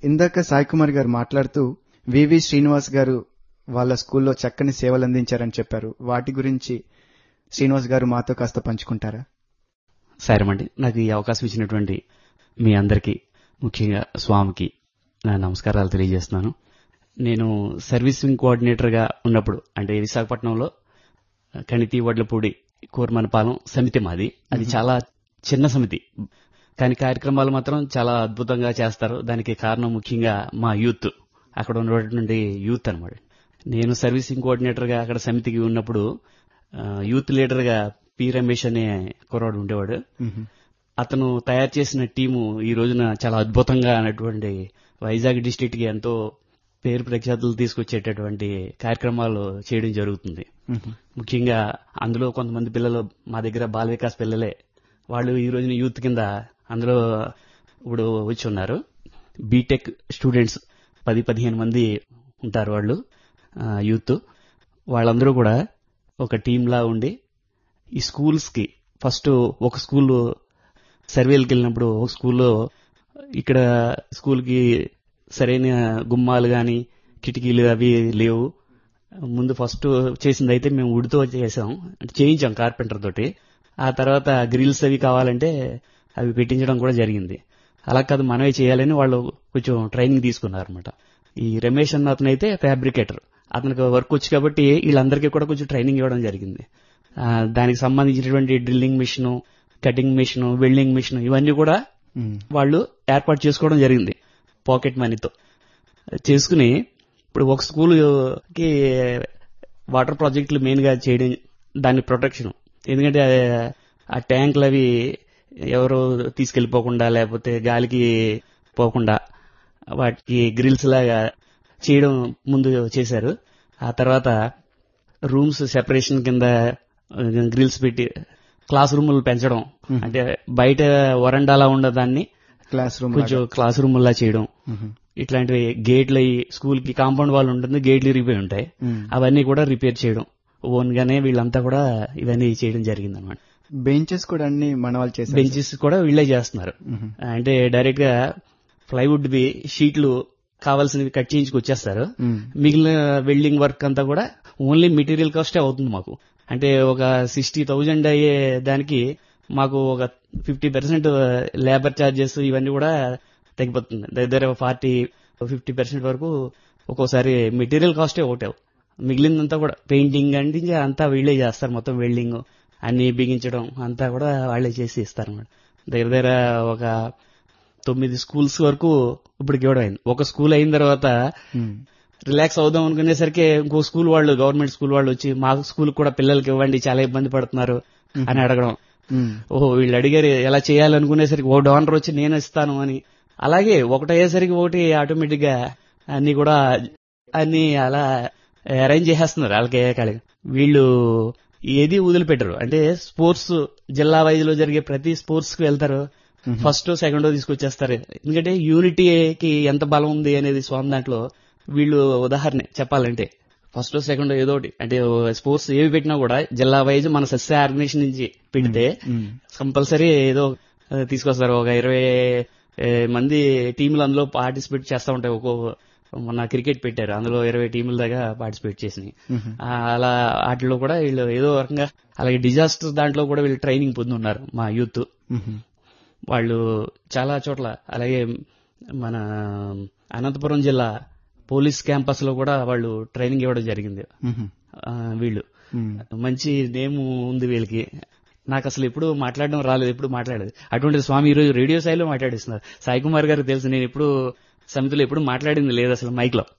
ఇందాక సాయి కుమార్ గారు మాట్లాడుతూ వివి శ్రీనివాస్ గారు వాళ్ళ స్కూల్లో చక్కని సేవలు అందించారని చెప్పారు వాటి గురించి శ్రీనివాస్ గారు మాతో కాస్త పంచుకుంటారా సారమండి నాకు ఈ అవకాశం ఇచ్చినటువంటి మీ అందరికీ ముఖ్యంగా స్వామికి నా నమస్కారాలు తెలియజేస్తున్నాను నేను సర్వీసింగ్ కోఆర్డినేటర్గా ఉన్నప్పుడు అంటే విశాఖపట్నంలో కణితి వడ్లపూడి కూరమనపాలెం సమితి మాది అది చాలా చిన్న సమితి కానీ కార్యక్రమాలు మాత్రం చాలా అద్భుతంగా చేస్తారు దానికి కారణం ముఖ్యంగా మా యూత్ అక్కడ ఉన్నటువంటి యూత్ అనమాట నేను సర్వీసింగ్ కోఆర్డినేటర్గా అక్కడ సమితికి ఉన్నప్పుడు ఆ, యూత్ లీడర్గా పి రమేష్ అనే కుర్రాడు ఉండేవాడు అతను తయారు చేసిన టీము ఈ రోజున చాలా అద్భుతంగా అన్నటువంటి వైజాగ్ డిస్టిక్ కి ఎంతో పేరు ప్రఖ్యాతులు తీసుకొచ్చేటటువంటి కార్యక్రమాలు చేయడం జరుగుతుంది ముఖ్యంగా అందులో కొంతమంది పిల్లలు మా దగ్గర బాల వికాస్ పిల్లలే వాళ్ళు ఈ రోజున యూత్ కింద అందులో ఇప్పుడు వచ్చి ఉన్నారు బీటెక్ స్టూడెంట్స్ పది పదిహేను మంది ఉంటారు వాళ్ళు ఆ, యూత్ వాళ్ళందరూ కూడా ఒక టీంలా ఉండి ఈ స్కూల్స్ కి ఫస్ట్ ఒక స్కూల్ సర్వేలకు వెళ్ళినప్పుడు ఒక స్కూల్లో ఇక్కడ స్కూల్ కి సరైన గుమ్మాలు గాని కిటికీలు అవి లేవు ముందు ఫస్ట్ చేసింది అయితే మేము ఉడితో చేసాం అంటే చేయించాం కార్పెంటర్ తోటి ఆ తర్వాత గ్రిల్స్ అవి కావాలంటే అవి పెట్టించడం కూడా జరిగింది అలా కాదు మనమే చేయాలని వాళ్ళు కొంచెం ట్రైనింగ్ తీసుకున్నారు అనమాట ఈ రమేష్ అన్న అతను అయితే ఫ్యాబ్రికేటర్ అతనికి వర్క్ వచ్చి కాబట్టి వీళ్ళందరికీ కూడా కొంచెం ట్రైనింగ్ ఇవ్వడం జరిగింది ఆ, దానికి సంబంధించినటువంటి drilling machine cutting machine welding machine ఇవన్నీ కూడా వాళ్ళు ఏర్పాటు చేసుకోవడం జరిగింది పాకెట్ మనీతో చేసుకుని ఇప్పుడు ఒక స్కూల్కి వాటర్ ప్రాజెక్టులు మెయిన్ గా చేయడం దాని ప్రొటెక్షన్ ఎందుకంటే ఆ- ఆ ట్యాంకులు అవి ఎవరు తీసుకెళ్లిపోకుండా లేకపోతే గాలికి పోకుండా వాటికి గ్రిల్స్ లాగా చేయడం ముందు చేశారు ఆ తర్వాత రూమ్స్ సెపరేషన్ కింద గ్రిల్స్ పెట్టి క్లాస్ రూములు పెంచడం అంటే బయట వరండాలా ఉండదాన్ని క్లాస్ రూమ్ కొంచెం క్లాస్ రూమ్ లా చేయడం ఇట్లాంటివి గేట్లు అయ్యి స్కూల్ కి కాంపౌండ్ వాళ్ళు ఉంటుంది గేట్లు ఇరిగిపోయి ఉంటాయి అవన్నీ కూడా రిపేర్ చేయడం ఓన్ గానే వీళ్ళంతా కూడా ఇవన్నీ చేయడం జరిగింది అనమాట బెంచెస్ కూడా అన్ని మన వాళ్ళు చేశారు బెంచెస్ కూడా వీళ్ళే చేస్తున్నారు అంటే డైరెక్ట్ గా ప్లైవుడ్ వి షీట్లు కావాల్సినవి కట్ చేయించుకు వచ్చేస్తారు మిగిలిన వెల్డింగ్ వర్క్ అంతా కూడా ఓన్లీ మెటీరియల్ కాస్టే అవుతుంది మాకు అంటే ఒక సిక్స్టీ థౌజండ్ అయ్యే దానికి మాకు ఒక ఫిఫ్టీ పర్సెంట్ లేబర్ ఛార్జెస్ ఇవన్నీ కూడా తగ్గిపోతుంది దగ్గర ఫార్టీ ఫిఫ్టీ పర్సెంట్ వరకు ఒక్కోసారి మెటీరియల్ కాస్టే ఒకటే మిగిలిందంతా కూడా పెయింటింగ్ అంటే ఇంకా అంతా వీళ్ళే చేస్తారు మొత్తం వెల్డింగ్ అన్ని బిగించడం అంతా కూడా వాళ్ళే చేసి ఇస్తారు అన్నమాట దగ్గర దగ్గర ఒక తొమ్మిది స్కూల్స్ వరకు ఇప్పటికి ఇవ్వడం అయింది ఒక స్కూల్ అయిన తర్వాత రిలాక్స్ అవుదాం అనుకునేసరికి ఇంకో స్కూల్ వాళ్ళు గవర్నమెంట్ స్కూల్ వాళ్ళు వచ్చి మా స్కూల్ కూడా పిల్లలకి ఇవ్వండి చాలా ఇబ్బంది పడుతున్నారు అని అడగడం ఓహో వీళ్ళు అడిగారు ఎలా చేయాలనుకునేసరికి ఓ డోనర్ వచ్చి నేను ఇస్తాను అని అలాగే ఒకటి అయ్యేసరికి ఒకటి ఆటోమేటిక్ గా అన్ని కూడా అన్ని అలా అరేంజ్ చేసేస్తున్నారు వాళ్ళకి కాళీ వీళ్ళు ఏది వదిలిపెట్టరు అంటే స్పోర్ట్స్ జిల్లా వైజ్ లో జరిగే ప్రతి స్పోర్ట్స్ కి వెళ్తారు ఫస్ట్ సెకండ్ తీసుకొచ్చేస్తారు ఎందుకంటే యూనిటీకి ఎంత బలం ఉంది అనేది స్వామి దాంట్లో వీళ్ళు ఉదాహరణ చెప్పాలంటే ఫస్ట్ సెకండ్ ఏదో ఒకటి అంటే స్పోర్ట్స్ ఏవి పెట్టినా కూడా జిల్లా వైజ్ మన సస్య ఆర్గనైజేషన్ నుంచి పెడితే కంపల్సరీ ఏదో ఆ, తీసుకొస్తారు ఒక ఇరవై ఏ, మంది టీంలు అందులో పార్టిసిపేట్ చేస్తూ ఉంటాయి ఒక్కో మొన్న క్రికెట్ పెట్టారు అందులో ఇరవై టీముల దాకా పార్టిసిపేట్ చేసినాయి ఆ, అలా వాటిలో కూడా వీళ్ళు ఏదో రకంగా అలాగే డిజాస్టర్ దాంట్లో కూడా వీళ్ళు ట్రైనింగ్ పొంది ఉన్నారు మా యూత్ వాళ్ళు చాలా చోట్ల అలాగే మన అనంతపురం జిల్లా పోలీస్ క్యాంపస్ లో కూడా వాళ్ళు ట్రైనింగ్ ఇవ్వడం జరిగింది ఆ, వీళ్ళు మంచి నేమ్ ఉంది వీళ్ళకి నాకు అసలు ఎప్పుడు మాట్లాడడం రాలేదు ఎప్పుడు మాట్లాడలేదు అటువంటి స్వామి ఈ రోజు రేడియో స్థాయిలో మాట్లాడిస్తున్నారు సాయి కుమార్ గారు తెలుసు నేను ఎప్పుడు సమితిలో ఎప్పుడు మాట్లాడింది లేదు అసలు మైక్ లో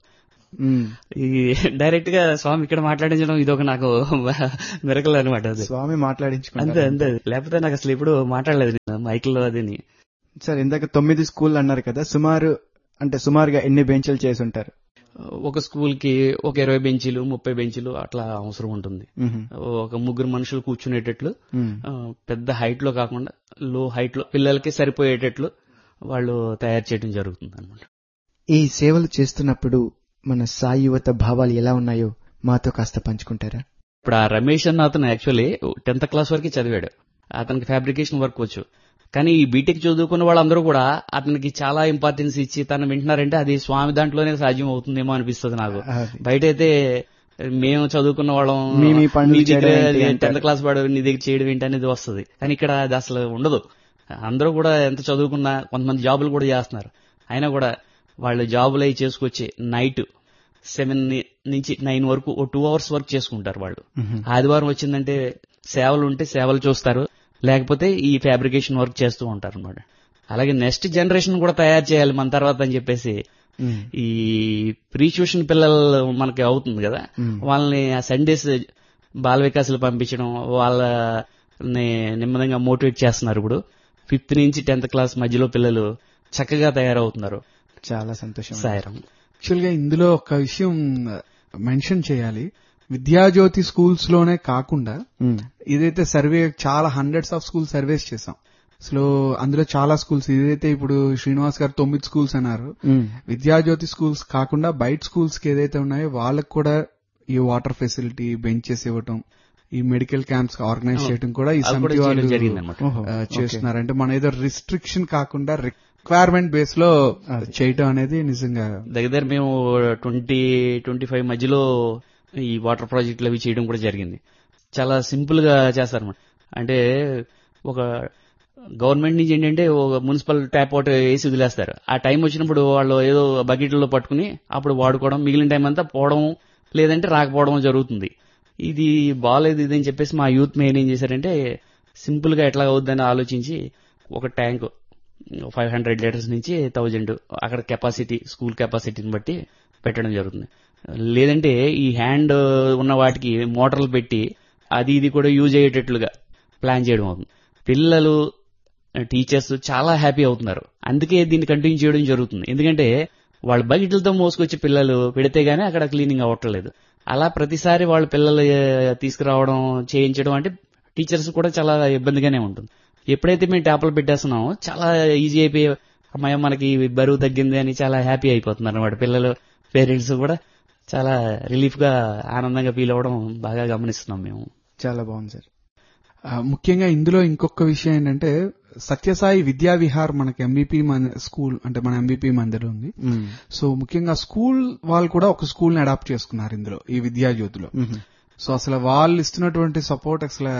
ఈ డైరెక్ట్ గా స్వామి ఇక్కడ మాట్లాడించడం ఇది ఒక నాకు మెరకల్ అనమాట అది స్వామి అంతే మాట్లాడించుకుంటారు అంతే లేకపోతే నాకు అసలు ఎప్పుడు మాట్లాడలేదు నేను మైక్ లో అదిని సార్ ఇందాక తొమ్మిది స్కూల్ అన్నారు కదా సుమారు అంటే సుమారుగా ఎన్ని బెంచ్లు చేసి ఉంటారు ఒక స్కూల్ కి ఒక ఇరవై బెంచీలు ముప్పై బెంచీలు అట్లా అవసరం ఉంటుంది ఒక ముగ్గురు మనుషులు కూర్చునేటట్లు ఆ, పెద్ద హైట్ లో కాకుండా లో హైట్ లో పిల్లలకి సరిపోయేటట్లు వాళ్ళు తయారు చేయడం జరుగుతుంది అనమాట ఈ సేవలు చేస్తున్నప్పుడు మన సాయి యువత భావాలు ఎలా ఉన్నాయో మాతో కాస్త పంచుకుంటారా ఇప్పుడు ఆ రమేష్ అన్న అతను యాక్చువల్లీ టెన్త్ క్లాస్ వరకు చదివాడు అతనికి ఫ్యాబ్రికేషన్ వర్క్ వచ్చు కానీ ఈ బీటెక్ చదువుకున్న వాళ్ళందరూ కూడా అతనికి చాలా ఇంపార్టెన్స్ ఇచ్చి తను వింటున్నారంటే అది స్వామి దాంట్లోనే సాధ్యం అవుతుందేమో అనిపిస్తుంది నాకు అది. బయట అయితే మేము చదువుకున్న వాళ్ళం మీ మీ పనులు నీ దగ్గర చేయడం ఏంటి అంటారు. టెన్త్ క్లాస్ వాడు నీ దగ్గర చేయడం ఏంటి అనేది వస్తుంది కానీ ఇక్కడ అది అసలు ఉండదు అందరూ కూడా ఎంత చదువుకున్నా కొంతమంది జాబులు కూడా చేస్తున్నారు అయినా కూడా వాళ్ళు జాబులు అవి చేసుకొచ్చి నైట్ సెవెన్ నుంచి నైన్ వరకు ఓ టూ అవర్స్ వర్క్ చేసుకుంటారు వాళ్ళు ఆదివారం వచ్చిందంటే సేవలు ఉంటే సేవలు చూస్తారు లేకపోతే ఈ ఫ్యాబ్రికేషన్ వర్క్ చేస్తూ ఉంటారు అనమాట అలాగే నెక్స్ట్ జనరేషన్ కూడా తయారు చేయాలి మన తర్వాత అని చెప్పేసి మ్మ్. ఈ ప్రీ ట్యూషన్ పిల్లలు మనకి అవుతుంది కదా మ్మ్. వాళ్ళని ఆ సండేస్ బాల వికాసాలు పంపించడం వాళ్ళని నెమ్మదిగా మోటివేట్ చేస్తున్నారు ఇప్పుడు ఫిఫ్త్ నుంచి టెన్త్ క్లాస్ మధ్యలో పిల్లలు చక్కగా తయారవుతున్నారు చాలా సంతోషం సాయిరం యాక్చువల్ గా ఇందులో ఒక విషయం మెన్షన్ చేయాలి విద్యాజ్యోతి స్కూల్స్ లోనే కాకుండా మ్మ్. ఇదైతే సర్వే చాలా హండ్రెడ్స్ ఆఫ్ స్కూల్ సర్వేస్ చేసాం అసలు అందులో చాలా స్కూల్స్ ఇదైతే ఇప్పుడు శ్రీనివాస్ గారు తొమ్మిది స్కూల్స్ అన్నారు మ్మ్. విద్యాజ్యోతి స్కూల్స్ కాకుండా బయట స్కూల్స్ కి ఏదైతే ఉన్నాయో వాళ్ళకి కూడా ఈ వాటర్ ఫెసిలిటీ బెంచెస్ ఇవ్వటం ఈ మెడికల్ క్యాంప్స్ ఆర్గనైజ్ అవును. చేయడం కూడా ఈ అది కూడా సమితి చేయడం వాళ్ళు జరిగిందన్నమాట ఓహో, ఆ, ఓకే. చేస్తున్నారు అంటే మన ఏదో రిస్ట్రిక్షన్ కాకుండా రిక్వైర్మెంట్ బేస్ లో అది. చేయటం అనేది నిజంగా దగ్గర దగ్గర మేము ట్వంటీ ట్వంటీ ఫైవ్ మధ్యలో ఈ వాటర్ ప్రాజెక్టులు అవి చేయడం కూడా జరిగింది చాలా సింపుల్ గా చేస్తారన్నమాట అంటే ఒక గవర్నమెంట్ నుంచి ఏంటంటే ఒక మున్సిపల్ ట్యాప్ అవుట్ వేసి వదిలేస్తారు ఆ టైం వచ్చినప్పుడు వాళ్ళు ఏదో బకెట్లలో పట్టుకుని అప్పుడు వాడుకోవడం మిగిలిన టైం అంతా పోవడం లేదంటే రాకపోవడం జరుగుతుంది ఇది బాగాలేదు ఇది అని చెప్పేసి మా యూత్ మెయిన్ ఏం చేశారంటే సింపుల్ గా ఎట్లా అవుద్దని ఆలోచించి ఒక ట్యాంక్ ఫైవ్ హండ్రెడ్ లీటర్స్ నుంచి థౌజండ్ అక్కడ కెపాసిటీ స్కూల్ కెపాసిటీని బట్టి పెట్టడం జరుగుతుంది లేదంటే ఈ హ్యాండ్ ఉన్న వాటికి మోటార్లు పెట్టి అది ఇది కూడా యూజ్ అయ్యేటట్లుగా ప్లాన్ చేయడం అవుతుంది పిల్లలు టీచర్స్ చాలా హ్యాపీ అవుతున్నారు అందుకే దీన్ని కంటిన్యూ చేయడం జరుగుతుంది ఎందుకంటే వాళ్ళ బకెట్లతో మోసుకొచ్చి పిల్లలు పెడితే గానీ అక్కడ క్లీనింగ్ అవ్వట్లేదు అలా ప్రతిసారి వాళ్ళ పిల్లలు ఏ, తీసుకురావడం చేయించడం అంటే టీచర్స్ కూడా చాలా ఇబ్బందిగానే ఉంటుంది ఎప్పుడైతే మేము ట్యాప్లు పెట్టేస్తున్నామో చాలా ఈజీ అయిపోయి అమ్మాయి మనకి బరువు తగ్గింది అని చాలా హ్యాపీ అయిపోతున్నారు అనమాట పిల్లలు పేరెంట్స్ కూడా చాలా రిలీఫ్ గా ఆనందంగా ఫీల్ అవ్వడం బాగా గమనిస్తున్నాం మేము చాలా బాగుంది సార్ ఆ, ముఖ్యంగా ఇందులో ఇంకొక విషయం ఏంటంటే సత్యసాయి విద్యా విహార్ మనకి ఎంబీపీ మన స్కూల్ అంటే మన ఎంబీపీ మందిలో ఉంది మ్మ్. సో ముఖ్యంగా స్కూల్ వాళ్ళు కూడా ఒక స్కూల్ ని అడాప్ట్ చేసుకున్నారు ఇందులో ఈ విద్యా జ్యోతిలో మ్మ్. సో అసలు వాళ్ళు ఇస్తున్నటువంటి సపోర్ట్ అసలు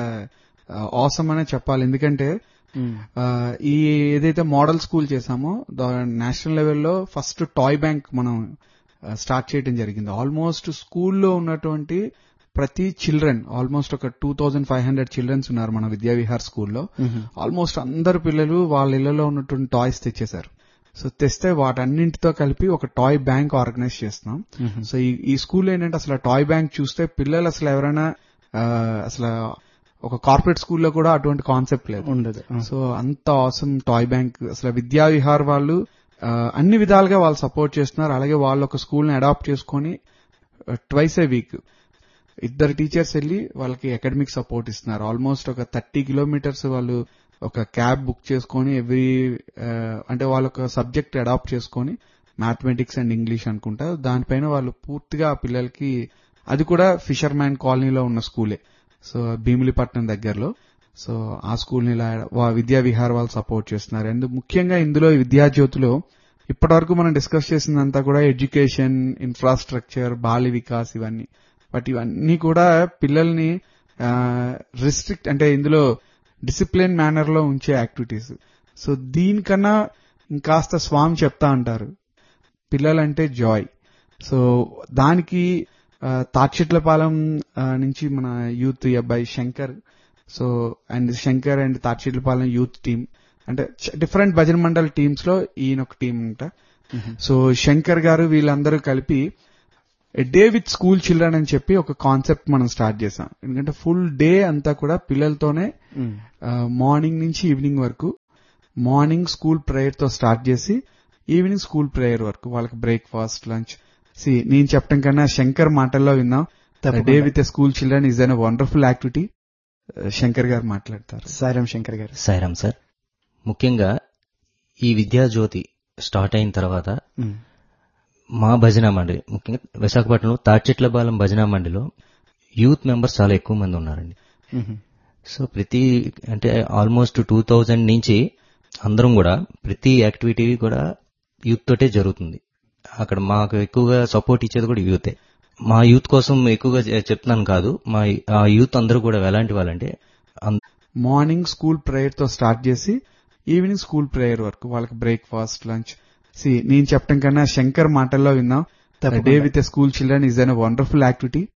అవసరం అనే చెప్పాలి ఎందుకంటే మ్మ్. ఆ, ఈ ఏదైతే మోడల్ స్కూల్ చేసామో నేషనల్ లెవెల్లో ఫస్ట్ టాయ్ బ్యాంక్ మనం స్టార్ట్ చేయడం జరిగింది ఆల్మోస్ట్ స్కూల్లో ఉన్నటువంటి ప్రతి చిల్డ్రన్ ఆల్మోస్ట్ ఒక two thousand five hundred childrens ఉన్నారు మన విద్యా విహార్ స్కూల్లో మ్మ్. ఆల్మోస్ట్ అందరు పిల్లలు వాళ్ళ ఇళ్లలో ఉన్నటువంటి టాయ్స్ తెచ్చేశారు సో తెస్తే వాటన్నింటితో కలిపి ఒక టాయ్ బ్యాంక్ ఆర్గనైజ్ చేస్తున్నాం మ్మ్. సో ఈ ఈ స్కూల్ ఏంటంటే అసలు టాయ్ బ్యాంక్ చూస్తే పిల్లలు అసలు ఎవరైనా ఆ, అసలు ఒక కార్పొరేట్ స్కూల్లో కూడా అటువంటి కాన్సెప్ట్ లేదు ఉండదు ఆ. సో అంత ఆసమ్ టాయ్ బ్యాంక్ అసలు విద్యా విహార్ వాళ్ళు ఆ, అన్ని విధాలుగా వాళ్ళు సపోర్ట్ చేస్తున్నారు అలాగే వాళ్ళు ఒక స్కూల్ ని అడాప్ట్ చేసుకొని ట్వైస్ ఏ వీక్ ఇద్దరు టీచర్స్ వెళ్ళి వాళ్ళకి అకాడమిక్ సపోర్ట్ ఇస్తున్నారు ఆల్మోస్ట్ ఒక థర్టీ కిలోమీటర్స్ వాళ్ళు ఒక క్యాబ్ బుక్ చేసుకొని ఎవ్రీ అంటే వాళ్ళ ఒక సబ్జెక్ట్ అడాప్ట్ చేసుకొని మ్యాథమెటిక్స్ అండ్ ఇంగ్లీష్ అనుకుంటా దానిపైన వాళ్ళు పూర్తిగా ఆ పిల్లలకి అది కూడా ఫిషర్ మ్యాన్ కాలనీలో ఉన్న స్కూలే సో భీమిలిపట్నం దగ్గరలో సో ఆ స్కూల్ ని ఇలా వా- విద్యా విహార్ వాళ్ళు సపోర్ట్ చేస్తున్నారు అండ్ ముఖ్యంగా ఇందులో ఈ విద్యా జ్యోతిలో ఇప్పటివరకు మనం డిస్కస్ చేసిందంతా కూడా ఎడ్యుకేషన్ ఇన్ఫ్రాస్ట్రక్చర్ బాల్య వికాస్ ఇవన్నీ బట్ ఇవన్నీ కూడా పిల్లల్ని రిస్ట్రిక్ట్ అంటే ఇందులో డిసిప్లిన్ మేనర్ లో ఉంచే యాక్టివిటీస్ సో దీనికన్నా ఇంకాస్త స్వామి చెప్తా అంటారు పిల్లలంటే జాయ్ సో దానికి ఆ, తాడ్చిట్లపాలెం ఆ, నుంచి మన యూత్ ఈ అబ్బాయి Shankar so and Shankar and Tadchitlapalem youth team అంటే డిఫరెంట్ భజన మండల్ టీమ్స్ లో ఈయన ఒక టీం అంట మ్మ్. సో శంకర్ గారు వీళ్ళందరూ కలిపి డే విత్ స్కూల్ చిల్డ్రన్ అని చెప్పి ఒక కాన్సెప్ట్ మనం స్టార్ట్ చేసాం ఎందుకంటే ఫుల్ డే అంతా కూడా పిల్లలతోనే మ్మ్. మార్నింగ్ నుంచి ఈవినింగ్ వరకు మార్నింగ్ స్కూల్ ప్రేయర్ తో స్టార్ట్ చేసి ఈవినింగ్ స్కూల్ ప్రేయర్ వరకు వాళ్ళకి బ్రేక్ఫాస్ట్ లంచ్ సి నేను చెప్పడం కన్నా శంకర్ మాటల్లో విన్నాం తప్పకుండా. Day with school children is an wonderful activity Shankar గారు మాట్లాడతారు సాయిరాం శంకర్ గారు సాయిరామ్ సార్ ముఖ్యంగా ఈ విద్యా జ్యోతి స్టార్ట్ అయిన తర్వాత మ్మ్. మా భజన మండలి ముఖ్యంగా విశాఖపట్నంలో తాడ్చెట్ల బాలం భజన మండలిలో యూత్ మెంబర్స్ చాలా ఎక్కువ మంది ఉన్నారండి మ్మ్. సో ప్రతి అంటే ఆల్మోస్ట్ టూ థౌజండ్ నుంచి అందరం కూడా ప్రతి యాక్టివిటీ కూడా యూత్ తోటే జరుగుతుంది అక్కడ మాకు ఎక్కువగా సపోర్ట్ ఇచ్చేది కూడా యూతే మా యూత్ కోసం ఎక్కువగా చె- చెప్తున్నాను కాదు మా ఆ యూత్ అందరూ కూడా ఎలాంటి వాళ్ళంటే అం- మార్నింగ్ స్కూల్ ప్రేయర్ తో స్టార్ట్ చేసి ఈవినింగ్ స్కూల్ ప్రేయర్ వరకు వాళ్ళకి బ్రేక్ఫాస్ట్ లంచ్ సి నేను చెప్పడం కన్నా శంకర్ మాటల్లో విన్నాం day with school children is an wonderful activity